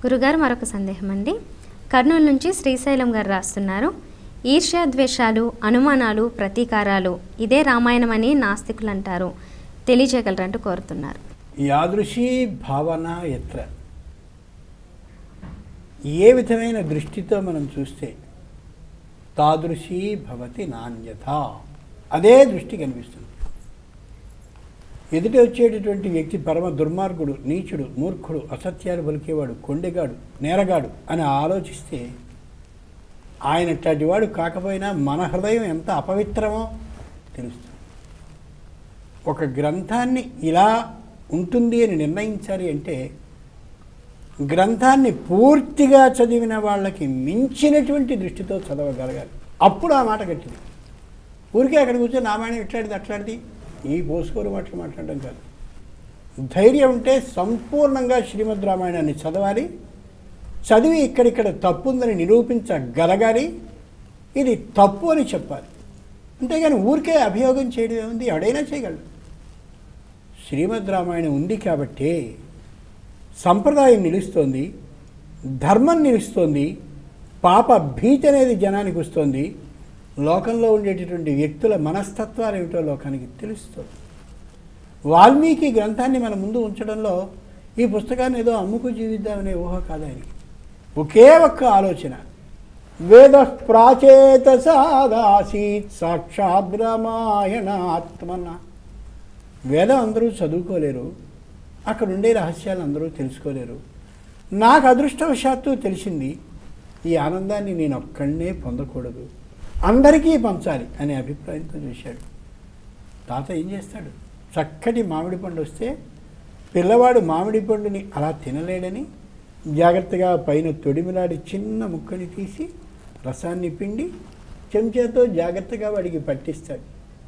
గురుగారు మరొక సందేహం అండి కర్నూలు నుంచి శ్రీశైలం గారు రాస్తున్నారు ఈర్ష్యాద్వేషాలు అనుమానాలు ప్రతీకారాలు ఇదే రామాయణం అని నాస్తికులు అంటారు తెలియజేయగలరంటూ కోరుతున్నారు యాదృశీ భావన ఎత్ర ఏ విధమైన దృష్టితో మనం చూస్తే తాదృశీ భవతి నాణ్యత అదే దృష్టి కనిపిస్తుంది ఎదుట వచ్చేటటువంటి వ్యక్తి పరమ దుర్మార్గుడు నీచుడు మూర్ఖుడు అసత్యాలు పలికేవాడు కొండెగాడు నేరగాడు అని ఆలోచిస్తే ఆయన వాడు కాకపోయినా మన హృదయం ఎంత అపవిత్రమో తెలుస్తుంది ఒక గ్రంథాన్ని ఇలా ఉంటుంది అని నిర్ణయించాలి అంటే గ్రంథాన్ని పూర్తిగా చదివిన వాళ్ళకి మించినటువంటి దృష్టితో చదవగలగాలి అప్పుడు ఆ మాట కట్టింది ఊరికే అక్కడ కూర్చొని రామాయణం ఇట్లాంటిది అట్లాంటిది ఈ పోసుకోరు మాటలు మాట్లాడడం కాదు ధైర్యం ఉంటే సంపూర్ణంగా శ్రీమద్ రామాయణాన్ని చదవాలి చదివి ఇక్కడిక్కడ తప్పు ఉందని నిరూపించగలగాలి ఇది తప్పు అని చెప్పాలి అంతేగాని ఊరికే అభియోగం చేయడం ఏముంది ఎవడైనా చేయగలడు శ్రీమద్ రామాయణం ఉంది కాబట్టి సంప్రదాయం నిలుస్తోంది ధర్మం నిలుస్తోంది పాప భీతి అనేది జనానికి వస్తుంది లోకంలో ఉండేటటువంటి వ్యక్తుల మనస్తత్వాలు ఏమిటో లోకానికి తెలుస్తుంది వాల్మీకి గ్రంథాన్ని మన ముందు ఉంచడంలో ఈ పుస్తకాన్ని ఏదో అమ్ముకు జీవిద్దామనే ఊహ కాదు ఆయనకి ఒకే ఒక్క ఆలోచన వేద ప్రాచేత సాదాసీత్ సాక్షాద్ రామాయణాత్మన వేదం అందరూ చదువుకోలేరు అక్కడ ఉండే రహస్యాలు అందరూ తెలుసుకోలేరు నాకు అదృష్టవశాత్తు తెలిసింది ఈ ఆనందాన్ని నేను ఒక్కడనే పొందకూడదు అందరికీ పంచాలి అనే అభిప్రాయంతో చూశాడు తాత ఏం చేస్తాడు చక్కటి మామిడి పండు వస్తే పిల్లవాడు మామిడి పండుని అలా తినలేడని జాగ్రత్తగా పైన తొడిమిలాడి చిన్న ముక్కని తీసి రసాన్ని పిండి చెంచాతో జాగ్రత్తగా వాడికి పట్టిస్తాడు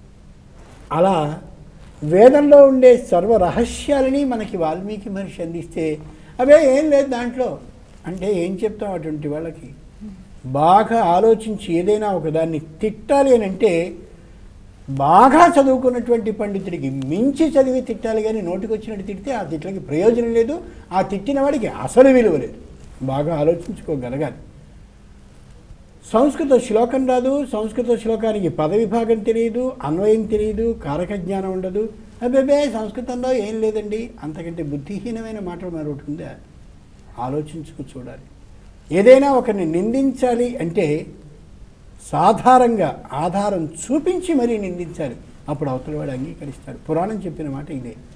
అలా వేదంలో ఉండే సర్వ రహస్యాలని మనకి వాల్మీకి మహర్షి అందిస్తే అవే ఏం లేదు దాంట్లో అంటే ఏం చెప్తాం అటువంటి వాళ్ళకి బాగా ఆలోచించి ఏదైనా ఒకదాన్ని తిట్టాలి అని అంటే బాగా చదువుకున్నటువంటి పండితుడికి మించి చదివి తిట్టాలి కానీ నోటికి వచ్చినట్టు తిడితే ఆ తిట్లకి ప్రయోజనం లేదు ఆ తిట్టిన వాడికి అసలు విలువ లేదు బాగా ఆలోచించుకోగలగాలి సంస్కృత శ్లోకం రాదు సంస్కృత శ్లోకానికి పద విభాగం తెలియదు అన్వయం తెలియదు కారక జ్ఞానం ఉండదు అబ్బే సంస్కృతంలో ఏం లేదండి అంతకంటే బుద్ధిహీనమైన మాటలు మరొకటి ఉందా ఆలోచించుకు చూడాలి ఏదైనా ఒకరిని నిందించాలి అంటే సాధారణంగా ఆధారం చూపించి మరీ నిందించాలి అప్పుడు అవతల వాడు అంగీకరిస్తాడు పురాణం చెప్పిన మాట ఇదే